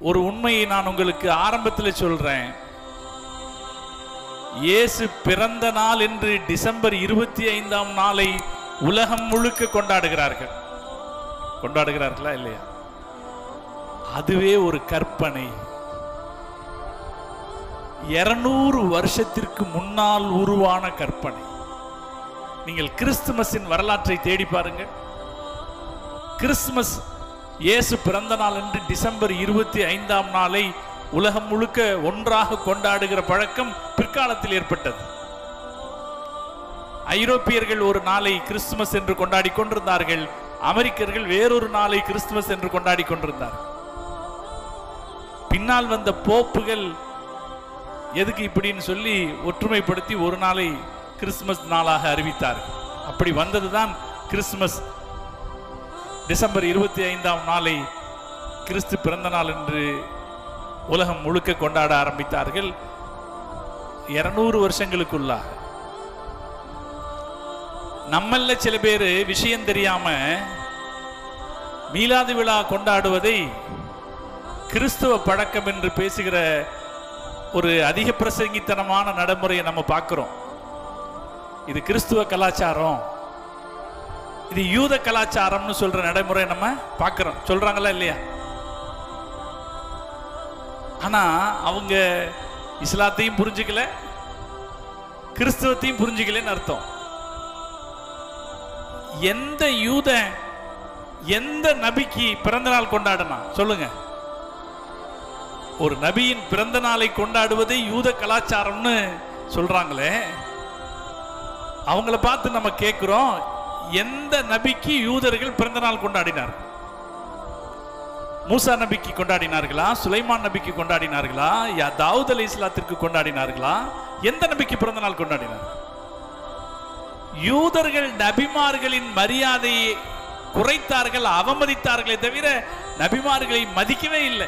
ஒரு உண்மையை நான் உங்களுக்கு ஆரம்பத்தில் சொல்றேன் இயேசு பிறந்த நாள் என்று டிசம்பர் இருபத்தி ஐந்தாம் நாளை உலகம் முழுக்க கொண்டாடுகிறார்கள் கொண்டாடுகிறார்களா இல்லையா அதுவே ஒரு கற்பனை இருநூறு வருஷத்திற்கு முன்னால் உருவான கற்பனை நீங்கள் கிறிஸ்துமஸின் வரலாற்றை தேடி பாருங்கள் கிறிஸ்துமஸ் இயேசு பிறந்த நாள் என்று டிசம்பர் இருபத்தி ஐந்தாம் நாளை உலகம் முழுக்க ஒன்றாக கொண்டாடுகிற பழக்கம் பிற்காலத்தில் ஏற்பட்டது ஐரோப்பியர்கள் ஒரு நாளை கிறிஸ்துமஸ் என்று கொண்டாடி கொண்டிருந்தார்கள் அமெரிக்கர்கள் வேறொரு நாளை கிறிஸ்துமஸ் என்று கொண்டாடி கொண்டிருந்தார்கள் பின்னால் வந்த போப்புகள் எதுக்கு இப்படின்னு சொல்லி ஒற்றுமைப்படுத்தி ஒரு நாளை கிறிஸ்துமஸ் நாளாக அறிவித்தார்கள் அப்படி வந்ததுதான் கிறிஸ்துமஸ் டிசம்பர் இருபத்தி ஐந்தாம் நாளை கிறிஸ்து பிறந்த நாள் என்று உலகம் முழுக்க கொண்டாட ஆரம்பித்தார்கள் இருநூறு வருஷங்களுக்குள்ளாக நம்மள சில பேர் விஷயம் தெரியாம மீலாது விழா கொண்டாடுவதை கிறிஸ்துவ பழக்கம் என்று பேசுகிற ஒரு அதிக பிரசங்கித்தனமான நடைமுறையை நம்ம பார்க்கிறோம் இது கிறிஸ்துவ கலாச்சாரம் இது யூத கலாச்சாரம்னு சொல்ற நடைமுறை நம்ம பார்க்கிறோம் சொல்றாங்களா இல்லையா ஆனா அவங்க இஸ்லாத்தையும் புரிஞ்சுக்கல கிறிஸ்துவத்தையும் புரிஞ்சுக்கலன்னு அர்த்தம் எந்த யூத எந்த நபிக்கு பிறந்த நாள் கொண்டாடினா சொல்லுங்க ஒரு நபியின் பிறந்த நாளை கொண்டாடுவதை யூத கலாச்சாரம்னு சொல்றாங்களே அவங்கள பார்த்து நம்ம கேட்கிறோம் எந்த நபிக்கு யூதர்கள் பிறந்த நாள் கொண்டாடினார்கள் மூசா நபிக்கு கொண்டாடினார்களா சுலைமான் நபிக்கு கொண்டாடினார்களா யா தாவூத் அலி இஸ்லாத்திற்கு கொண்டாடினார்களா எந்த நபிக்கு பிறந்த நாள் கொண்டாடினார்கள் யூதர்கள் நபிமார்களின் மரியாதையை குறைத்தார்கள் அவமதித்தார்களே தவிர நபிமார்களை மதிக்கவே இல்லை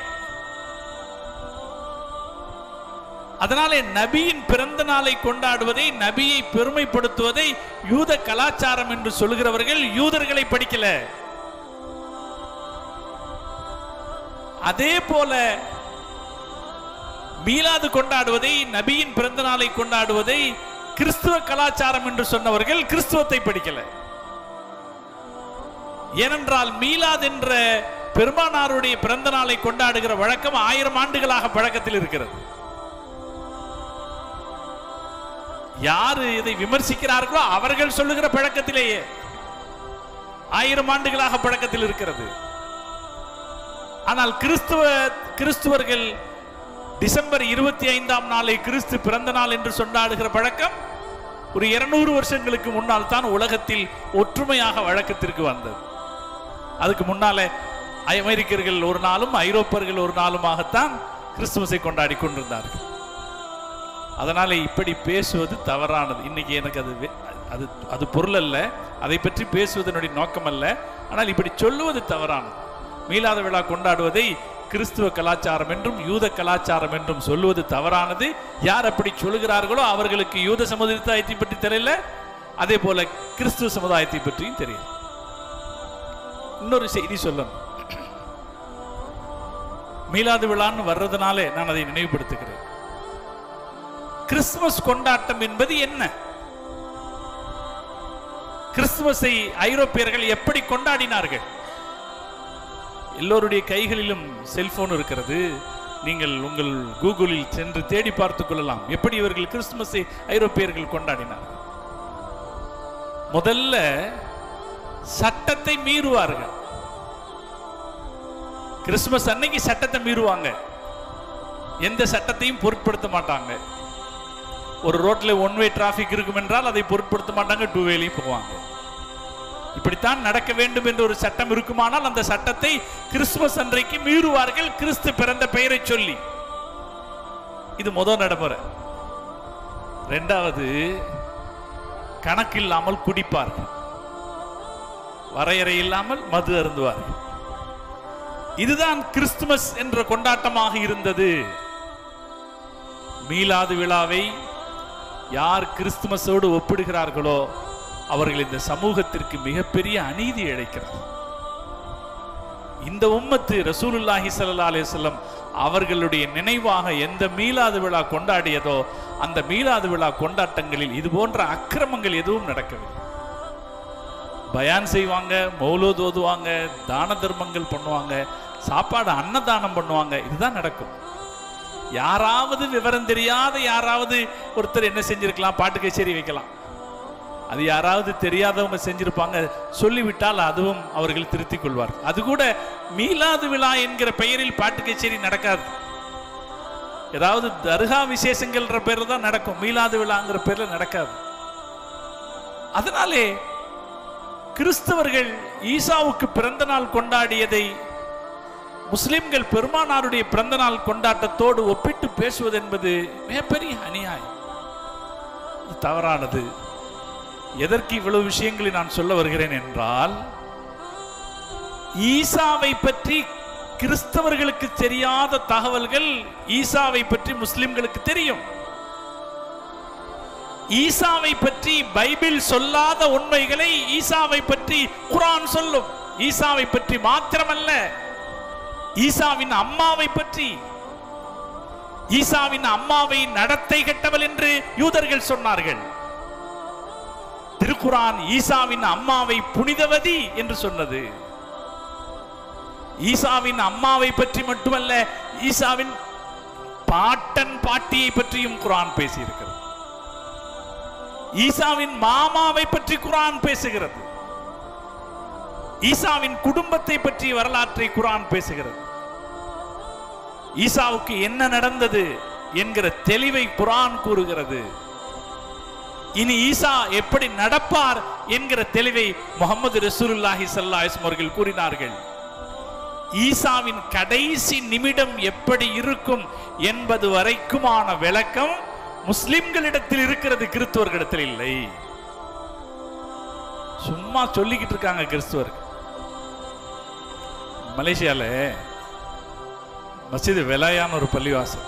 அதனாலே நபியின் பிறந்த நாளை கொண்டாடுவதை நபியை பெருமைப்படுத்துவதை யூத கலாச்சாரம் என்று சொல்கிறவர்கள் யூதர்களை படிக்கல அதே போல மீலாது கொண்டாடுவதை நபியின் பிறந்த நாளை கொண்டாடுவதை கிறிஸ்துவ கலாச்சாரம் என்று சொன்னவர்கள் கிறிஸ்துவத்தை படிக்கல ஏனென்றால் மீலாத் என்ற பெருமானாருடைய பிறந்த நாளை கொண்டாடுகிற வழக்கம் ஆயிரம் ஆண்டுகளாக பழக்கத்தில் இருக்கிறது யாரு இதை விமர்சிக்கிறார்களோ அவர்கள் சொல்லுகிற பழக்கத்திலேயே ஆயிரம் ஆண்டுகளாக பழக்கத்தில் இருக்கிறது ஆனால் கிறிஸ்துவ கிறிஸ்துவர்கள் டிசம்பர் இருபத்தி ஐந்தாம் நாளை கிறிஸ்து பிறந்த நாள் என்று கொண்டாடுகிற பழக்கம் ஒரு இருநூறு வருஷங்களுக்கு முன்னால் தான் உலகத்தில் ஒற்றுமையாக வழக்கத்திற்கு வந்தது அதுக்கு முன்னாலே அமெரிக்கர்கள் ஒரு நாளும் ஐரோப்பர்கள் ஒரு நாளுமாகத்தான் கிறிஸ்துமஸை கொண்டாடி கொண்டிருந்தார்கள் அதனால இப்படி பேசுவது தவறானது இன்னைக்கு எனக்கு அது வே- அது அது பொருள் அல்ல அதை பற்றி பேசுவது என்னுடைய நோக்கம் அல்ல ஆனால் இப்படி சொல்லுவது தவறானது மீலாத விழா கொண்டாடுவதை கிறிஸ்துவ கலாச்சாரம் என்றும் யூத கலாச்சாரம் என்றும் சொல்லுவது தவறானது யார் அப்படி சொல்லுகிறார்களோ அவர்களுக்கு யூத சமுதாயத்தை பற்றி தெரியல அதே போல கிறிஸ்துவ சமுதாயத்தை பற்றியும் தெரியும் இன்னொரு செய்தி சொல்லணும் மீலாது விழான்னு வர்றதுனாலே நான் அதை நினைவுபடுத்துகிறேன் கிறிஸ்துமஸ் கொண்டாட்டம் என்பது என்ன கிறிஸ்துமஸை ஐரோப்பியர்கள் எப்படி கொண்டாடினார்கள் எல்லோருடைய கைகளிலும் செல்போன் இருக்கிறது நீங்கள் உங்கள் கூகுளில் சென்று தேடி பார்த்துக் கொள்ளலாம் எப்படி இவர்கள் கிறிஸ்துமஸை ஐரோப்பியர்கள் கொண்டாடினார்கள் முதல்ல சட்டத்தை மீறுவார்கள் கிறிஸ்துமஸ் அன்னைக்கு சட்டத்தை மீறுவாங்க எந்த சட்டத்தையும் பொருட்படுத்த மாட்டாங்க ஒரு ரோட்ல ஒன் வே டிராஃபிக் இருக்கும் என்றால் அதை பொருட்படுத்த மாட்டாங்க டூ வேலையும் போவாங்க இப்படித்தான் நடக்க வேண்டும் என்ற ஒரு சட்டம் இருக்குமானால் அந்த சட்டத்தை கிறிஸ்துமஸ் அன்றைக்கு மீறுவார்கள் கிறிஸ்து பிறந்த பெயரை சொல்லி இது முதல் நடைமுறை ரெண்டாவது கணக்கில்லாமல் குடிப்பார்கள் வரையறை இல்லாமல் மது அருந்துவார்கள் இதுதான் கிறிஸ்துமஸ் என்ற கொண்டாட்டமாக இருந்தது மீலாது விழாவை யார் கிறிஸ்துமஸோடு ஒப்பிடுகிறார்களோ அவர்கள் இந்த சமூகத்திற்கு மிகப்பெரிய அநீதி இழைக்கிறார் இந்த உம்மத்து ரசூலுல்லாஹி ஸல்லல்லாஹு அலைஹி வஸல்லம் அவர்களுடைய நினைவாக எந்த மீலாது விழா கொண்டாடியதோ அந்த மீலாது விழா கொண்டாட்டங்களில் இது போன்ற அக்கிரமங்கள் எதுவும் நடக்கவில்லை பயான் செய்வாங்க மௌலூத் ஓதுவாங்க தான தர்மங்கள் பண்ணுவாங்க சாப்பாடு அன்னதானம் பண்ணுவாங்க இதுதான் நடக்கும் யாராவது விவரம் தெரியாத யாராவது ஒருத்தர் என்ன செஞ்சிருக்கலாம் பாட்டு கச்சேரி வைக்கலாம் அது யாராவது தெரியாதவங்க செஞ்சிருப்பாங்க சொல்லிவிட்டால் அதுவும் அவர்கள் திருத்திக் கொள்வார் அது கூட மீலாது விழா என்கிற பெயரில் பாட்டு கச்சேரி நடக்காது ஏதாவது தர்கா விசேஷங்கள்ன்ற பேர்ல தான் நடக்கும் மீலாது விழாங்கிற பேர்ல நடக்காது அதனாலே கிறிஸ்தவர்கள் ஈசாவுக்கு பிறந்த நாள் கொண்டாடியதை முஸ்லிம்கள் பெருமானாருடைய பிறந்த நாள் கொண்டாட்டத்தோடு ஒப்பிட்டு பேசுவது என்பது மிகப்பெரிய அநியாயம் இது தவறானது எதற்கு இவ்வளவு விஷயங்களை நான் சொல்ல வருகிறேன் என்றால் ஈசாவை பற்றி கிறிஸ்தவர்களுக்கு தெரியாத தகவல்கள் ஈசாவை பற்றி முஸ்லிம்களுக்கு தெரியும் ஈசாவை பற்றி பைபிள் சொல்லாத உண்மைகளை ஈசாவை பற்றி குரான் சொல்லும் ஈசாவை பற்றி மாத்திரமல்ல ஈசாவின் அம்மாவை பற்றி ஈசாவின் அம்மாவை நடத்தை கெட்டவள் என்று யூதர்கள் சொன்னார்கள் திருக்குரான் ஈசாவின் அம்மாவை புனிதவதி என்று சொன்னது ஈசாவின் அம்மாவை பற்றி மட்டுமல்ல ஈசாவின் பாட்டன் பாட்டியை பற்றியும் குரான் பேசியிருக்கிறது ஈசாவின் மாமாவை பற்றி குரான் பேசுகிறது ஈசாவின் குடும்பத்தை பற்றி வரலாற்றை குரான் பேசுகிறது ஈசாவுக்கு என்ன நடந்தது என்கிற தெளிவை குரான் கூறுகிறது இனி ஈசா எப்படி நடப்பார் என்கிற தெளிவை முகமது ரசூலுல்லாஹி ஸல்லல்லாஹு அலைஹி வஸல்லம் அவர்கள் கூறினார்கள் ஈசாவின் கடைசி நிமிடம் எப்படி இருக்கும் என்பது வரைக்குமான விளக்கம் முஸ்லிம்களிடத்தில் இருக்கிறது கிறிஸ்துவர்களிடத்தில் இல்லை சும்மா சொல்லிக்கிட்டு இருக்காங்க கிறிஸ்துவர்கள் மலேசியால மஸ்ஜித் வெலாயான ஒரு பள்ளிவாசல்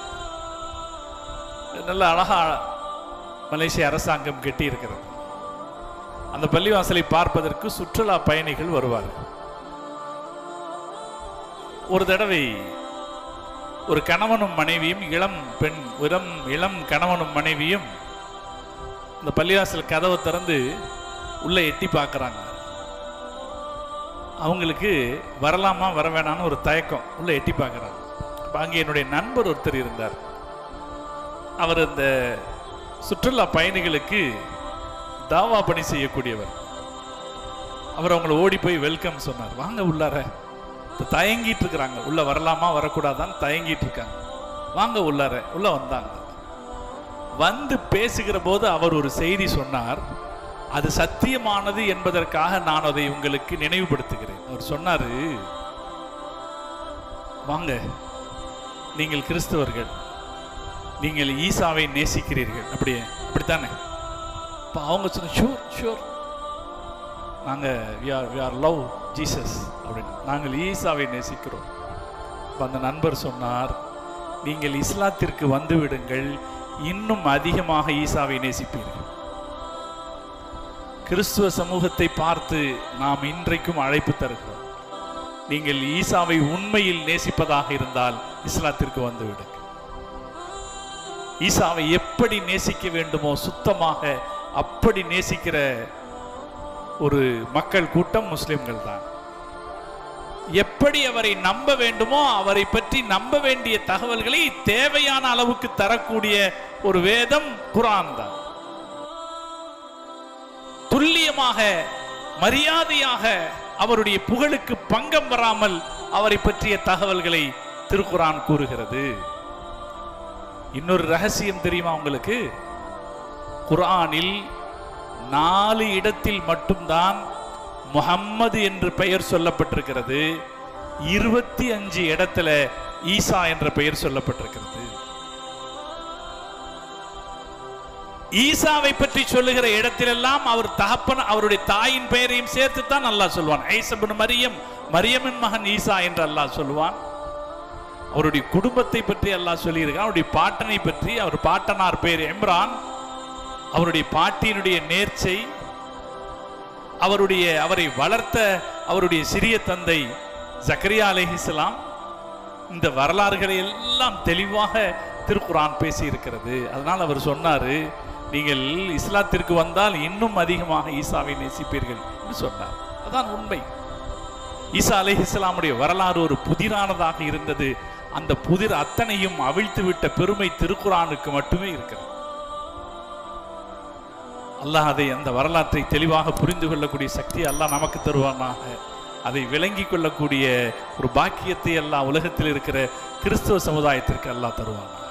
நல்ல அழகா மலேசிய அரசாங்கம் கட்டி இருக்கிறது அந்த பள்ளிவாசலை பார்ப்பதற்கு சுற்றுலா பயணிகள் வருவார்கள் ஒரு தடவை ஒரு கணவனும் மனைவியும் இளம் பெண் இளம் இளம் கணவனும் மனைவியும் இந்த பள்ளிவாசல் கதவை திறந்து உள்ள எட்டி பார்க்கறாங்க அவங்களுக்கு வரலாமா வர வேணாம்னு ஒரு தயக்கம் உள்ள எட்டி பார்க்கறாங்க அப்ப அங்கே என்னுடைய நண்பர் ஒருத்தர் இருந்தார் அவர் இந்த சுற்றுலா பயணிகளுக்கு தாவா பணி செய்யக்கூடியவர் அவர் அவங்கள ஓடி போய் வெல்கம் சொன்னார் வாங்க உள்ளார இப்ப தயங்கிட்டு இருக்கிறாங்க உள்ள வரலாமா வரக்கூடாதான்னு தயங்கிட்டு இருக்காங்க வாங்க உள்ளார உள்ள வந்தாங்க வந்து பேசுகிற போது அவர் ஒரு செய்தி சொன்னார் அது சத்தியமானது என்பதற்காக நான் அதை உங்களுக்கு நினைவுபடுத்துகிறேன் அவர் சொன்னாரு வாங்க நீங்கள் கிறிஸ்தவர்கள் நீங்கள் ஈசாவை நேசிக்கிறீர்கள் அப்படியே அப்படித்தானே இப்போ அவங்க சொன்ன ஷூர் ஷூர் நாங்கள் we are we are love Jesus அப்படின்னு நாங்கள் ஈசாவை நேசிக்கிறோம் அப்ப அந்த நண்பர் சொன்னார் நீங்கள் இஸ்லாத்திற்கு வந்து விடுங்கள் இன்னும் அதிகமாக ஈசாவை நேசிப்பீர்கள் கிறிஸ்துவ சமூகத்தை பார்த்து நாம் இன்றைக்கும் அழைப்பு தருகிறோம் நீங்கள் ஈசாவை உண்மையில் நேசிப்பதாக இருந்தால் இஸ்லாத்திற்கு வந்து விடுங்கள் ஈசாவை எப்படி நேசிக்க வேண்டுமோ சுத்தமாக அப்படி நேசிக்கிற ஒரு மக்கள் கூட்டம் முஸ்லிம்கள் தான் எப்படி அவரை நம்ப வேண்டுமோ அவரை பற்றி நம்ப வேண்டிய தகவல்களை தேவையான அளவுக்கு தரக்கூடிய ஒரு வேதம் குரான் தான் துல்லியமாக மரியாதையாக அவருடைய புகழுக்கு பங்கம் வராமல் அவரை பற்றிய தகவல்களை திருக்குரான் கூறுகிறது இன்னொரு ரகசியம் தெரியுமா உங்களுக்கு குர்ஆனில் நாலு இடத்தில் மட்டும்தான் முஹம்மது என்று பெயர் சொல்லப்பட்டிருக்கிறது இருபத்தி அஞ்சு இடத்துல ஈசா என்ற பெயர் சொல்லப்பட்டிருக்கிறது ஈசாவை பற்றி சொல்லுகிற இடத்திலெல்லாம் அவர் தகப்பன் அவருடைய தாயின் பெயரையும் சேர்த்து தான் அல்லாஹ் சொல்வான் ஐசபின் மரியம் மரியமின் மகன் ஈசா என்று அல்லாஹ் சொல்லுவான் அவருடைய குடும்பத்தை பற்றி அல்லாஹ் சொல்லியிருக்கான் அவருடைய பாட்டனை பற்றி அவர் பாட்டனார் பேர் எம்ரான் அவருடைய பாட்டியினுடைய நேர்ச்சை அவருடைய அவரை வளர்த்த அவருடைய சிறிய தந்தை ஜக்கரியா அலைஹிஸ்ஸலாம் இந்த வரலாறுகளை எல்லாம் தெளிவாக திருக்குரான் பேசி இருக்கிறது அதனால் அவர் சொன்னாரு நீங்கள் இஸ்லாத்திற்கு வந்தால் இன்னும் அதிகமாக ஈசாவை நேசிப்பீர்கள் என்று சொன்னார் அதான் உண்மை ஈசா அலைஹிஸ்ஸலாமுடைய வரலாறு ஒரு புதிரானதாக இருந்தது அந்த புதிர் அத்தனையும் அவிழ்த்து விட்ட பெருமை திருக்குரானுக்கு மட்டுமே இருக்கிறது அல்லாஹ் அதை அந்த வரலாற்றை தெளிவாக புரிந்து கொள்ளக்கூடிய சக்தி அல்லாஹ் நமக்கு தருவானாக அதை விளங்கிக் கொள்ளக்கூடிய ஒரு பாக்கியத்தை எல்லாம் உலகத்தில் இருக்கிற கிறிஸ்துவ சமுதாயத்திற்கு அல்லாஹ் தருவானாக